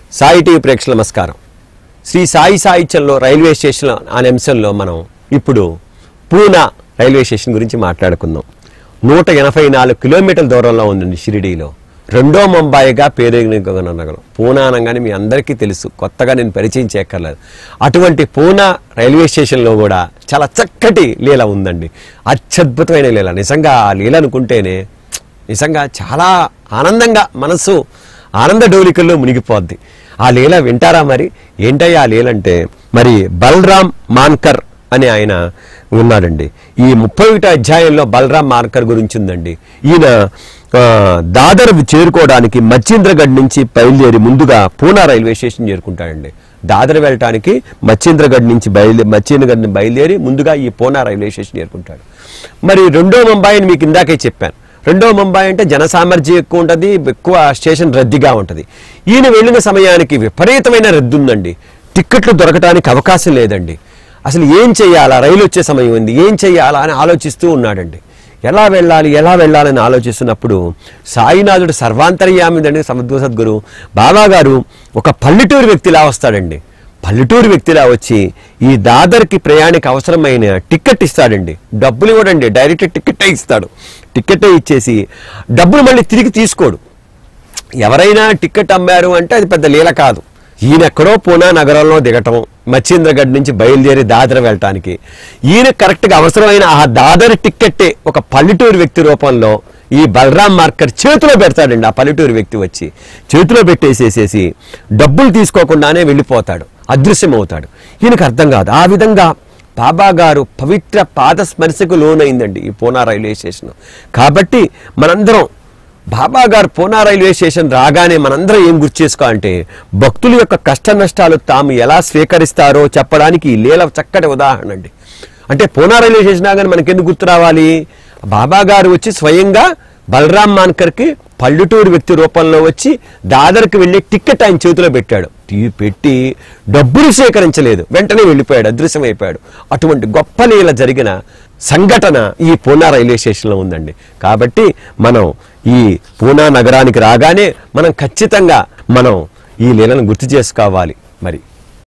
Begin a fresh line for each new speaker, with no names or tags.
Sai TV ప్రేక్షకుల నమస్కారం శ్రీ సాయి సాహిత్యంలో రైల్వే స్టేషన్ అనే అంశంలో మనం ఇప్పుడు పూనా రైల్వే స్టేషన్ గురించి మాట్లాడుకుందాం నూట ఎనభై నాలుగు కిలోమీటర్ల దూరంలో ఉందండి షిరిడీలో రెండో ముంబాయిగా పేరెగిన నగరం పూనా అనగానే మీ అందరికీ తెలుసు కొత్తగా నేను పరిచయం చేయక్కర్లేదు అటువంటి పూనా రైల్వే స్టేషన్లో కూడా చాలా చక్కటి లీల ఉందండి అత్యద్భుతమైన లీల నిజంగా ఆ లీల అనుకుంటేనే నిజంగా చాలా ఆనందంగా మనసు ఆనంద డోలికల్లో మునిగిపోద్ది ఆ లీల వింటారా మరి ఏంటయ్యా ఆ లీల అంటే మరి బలరామ్ మాన్కర్ అనే ఆయన ఉన్నాడండి ఈ ముప్పై ఒకటో అధ్యాయంలో బలరామ్ మాన్కర్ గురించి ఉందండి ఈయన ఆ, దాదర్ చేరుకోవడానికి మచ్చింద్రగఢ్ నుంచి బయలుదేరి ముందుగా పూనా రైల్వే స్టేషన్ చేరుకుంటాడండి దాదర్ వెళ్ళటానికి మచ్చింద్రగఢ్ నుంచి బయలుదే మచ్చింద్రగఢ్ నుంచి బయలుదేరి ముందుగా ఈ పూనా రైల్వే స్టేషన్ చేరుకుంటాడు మరి రెండో ముంబాయిని మీకు ఇందాకే చెప్పాను రెండో ముంబై అంటే జనసామర్థ్యం ఎక్కువ ఉంటుంది ఎక్కువ స్టేషన్ రద్దీగా ఉంటుంది ఈయన వెళ్ళిన సమయానికి విపరీతమైన రద్దు ఉందండి టిక్కెట్లు దొరకడానికి అవకాశం లేదండి అసలు ఏం చేయాలా రైలు వచ్చే సమయం ఉంది ఏం చేయాలా అని ఆలోచిస్తూ ఉన్నాడండి ఎలా వెళ్ళాలి ఎలా వెళ్ళాలని ఆలోచిస్తున్నప్పుడు సాయినాథుడు సర్వాంతర్యామిదండి సమద్వ సద్గురు బాబా గారు ఒక పల్లెటూరు వ్యక్తిలా వస్తాడండి పల్లెటూరు వ్యక్తిలా వచ్చి ఈ దాదర్కి ప్రయాణికి అవసరమైన టికెట్ ఇస్తాడండి డబ్బులు ఇవ్వడండి డైరెక్ట్ టికెట్ ఇస్తాడు టికెట్ ఇచ్చేసి డబ్బులు మళ్ళీ తిరిగి తీసుకోడు ఎవరైనా టికెట్ అమ్మారు అంటే అది పెద్ద లీల కాదు ఈయన ఎక్కడో పూనా నగరంలో దిగటం మచ్చింద్రగఢ్ నుంచి బయలుదేరి దాదర్ వెళ్ళటానికి ఈయన కరెక్ట్గా అవసరమైన ఆ దాదర్ టిక్కెట్టే ఒక పల్లెటూరు వ్యక్తి రూపంలో ఈ బలరాం మార్కర్ చేతిలో పెడతాడండి ఆ పల్లెటూరు వ్యక్తి వచ్చి చేతిలో పెట్టేసేసేసి డబ్బులు తీసుకోకుండానే వెళ్ళిపోతాడు అదృశ్యమవుతాడు ఈయనకు అర్థం కాదు ఆ విధంగా బాబా గారు పవిత్ర పాద స్మర్శకు లోనైందండి ఈ పూనా రైల్వే స్టేషన్ కాబట్టి మనందరం బాబా గారు పూనా రైల్వే స్టేషన్ రాగానే మనందరం ఏం గుర్తు చేసుకోవాలంటే భక్తుల యొక్క కష్ట నష్టాలు తాము ఎలా స్వీకరిస్తారో చెప్పడానికి ఈ లీల చక్కటి ఉదాహరణ అండి అంటే పూనా రైల్వే స్టేషన్ రాగానే మనకి ఎందుకు గుర్తు రావాలి బాబా గారు వచ్చి స్వయంగా బలరాం మాన్కర్కి పల్లెటూరు వ్యక్తి రూపంలో వచ్చి దాదర్కి వెళ్ళి టికెట్ ఆయన చేతిలో పెట్టాడు తీ పెట్టి డబ్బులు సేకరించలేదు వెంటనే వెళ్ళిపోయాడు అదృశ్యమైపోయాడు అటువంటి గొప్ప లీల జరిగిన సంఘటన ఈ పూనా రైల్వే స్టేషన్లో ఉందండి కాబట్టి మనం ఈ పూనా నగరానికి రాగానే మనం ఖచ్చితంగా మనం ఈ లీలను గుర్తు చేసుకోవాలి మరి